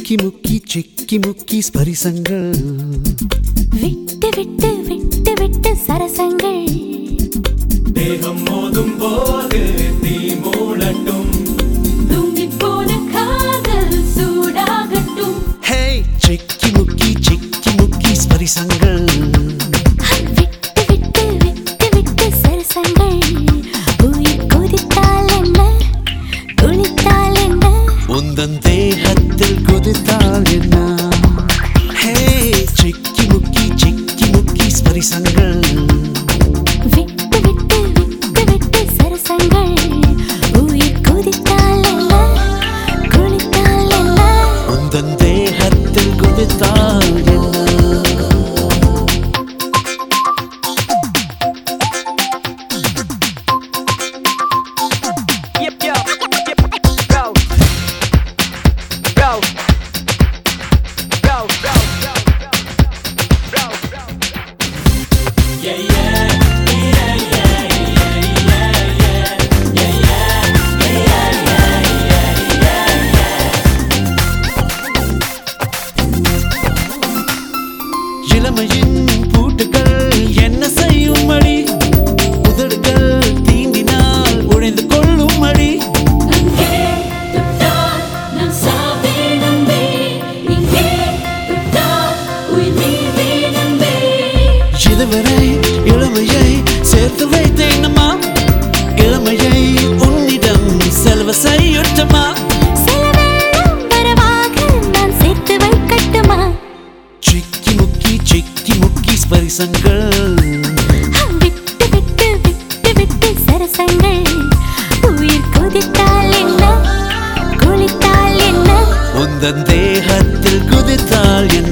ചിക്കി മുക്കി ചിക്കി മുക്കി സ്പരിസങ്ങൾ விட்டு விட்டு விட்டு விட்டு சரசங்கள் தேகம் மோதும் போது தீ மூளட்டும் தூங்கிப் போன காதல் சூடாகட்டும் ഹേ ചിക്കി മുക്കി ചിക്കി മുക്കി സ്പരിസങ്ങൾ விட்டு விட்டு விட்டு விட்டு சரசங்கள் உயிர் கொதித்தால் என்ன குளித்தால் என்ன ഉന്തൻ ദേഹത്തിൽ കൊതിത്താൽ എന്നാ ഹേ ചിക്കി മുക്കി ചിക്കി മുക്കി സ്പരിസങ്ങൾ விட்டு விட்டு விட்டு விட்டு சரசங்கள் உயிர் கொதித்தால் என்ன குளித்தால் என்ன ഉന്തൻ ദേഹത്തിൽ കൊതിത്താൽ എന്നാ Yep, yo, yep, go. Go. Go, go, go, go, go, go. இளமையின் பூட்டுகள் என்ன செய்யும் அடி உதடுகள் தீண்டினால் உழைந்து கொள்ளும் அடி அங்கே தொட்டால் நான் சாவேன் அன்பே இங்கே தொட்டால் உயிர் நீவேன் அன்பே இதுவரை இளமையை சேர்த்து வைத்தேனம்மா இளமையை உன்னிடம் செலவு செய்யட்டுமா சில வேளம் வரவாக நான் சேர்த்து வைக்கட்டுமா சிக்கி முக்கி சிக்கி முக்கி ஸ்பரிசங்கள் விட்டு விட்டு விட்டு விட்டு சரசங்கள் உயிர் கொதித்தால் என்ன குளித்தால் என்ன உந்தன் தேகத்தில் குதித்தால் என்ன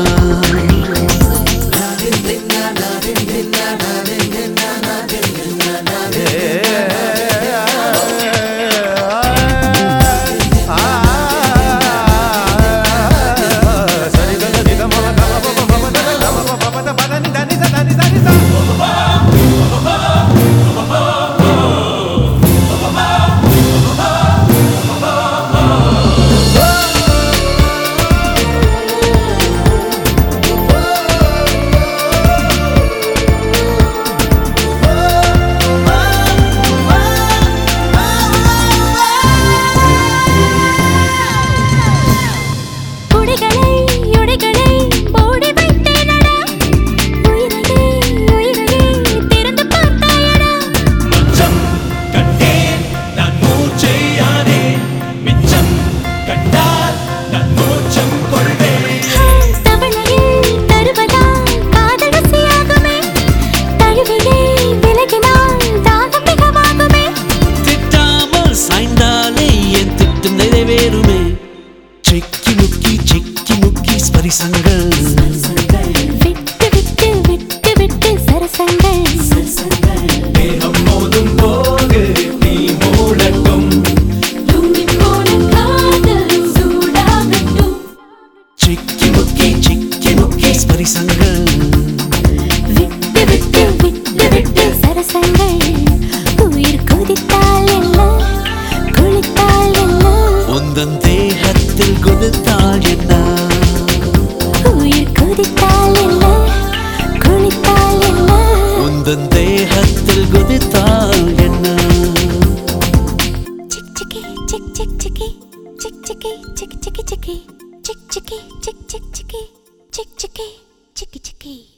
குடிகளை உடைகளை மூடி வைத்தேனடா உயிரையே உயிரையே திறந்து பார்த்தாயடா மச்சம் கண்டேன் நான் மூச்சையானே மிச்சம் கண்டால் நான் மூச்சம் கொள்வேன் தவளையில் தருவதால் காதல் ருசியாகுமே தழுவிலே விலகினால் தாகம் மிகமாகுமே திட்டாமல் சாய்ந்தாலே என் திட்டம் நிறைவேறுமே சிக்கி முக்கி சிக்கி முக்கி ஸ்பரிசங்கள் விட்டு விட்டு விட்டு விட்டு சரசங்கள் தேகம் மோதும் போது தீ மூளட்டும் தூங்கிப் போன காதல் சூடாகட்டும் சிக்கி முக்கி சிக்கி முக்கி ஸ்பரிசங்கள் விட்டு விட்டு விட்டு விட்டு சரசங்கள் உயிர் கொதித்தால் என்ன குளித்தால் என்ன உந்தன் தேகத்தில் கொடுத்தால் என்ன உயிர் கொதித்தால் என்ன குளித்தால் என்ன உந்தன் தேகத்தில் குதித்தால் என்ன chick chicky chick chick chicky chick chicky chick chicky chicky chick chicky chick chick chicky chick chicky chicky chicky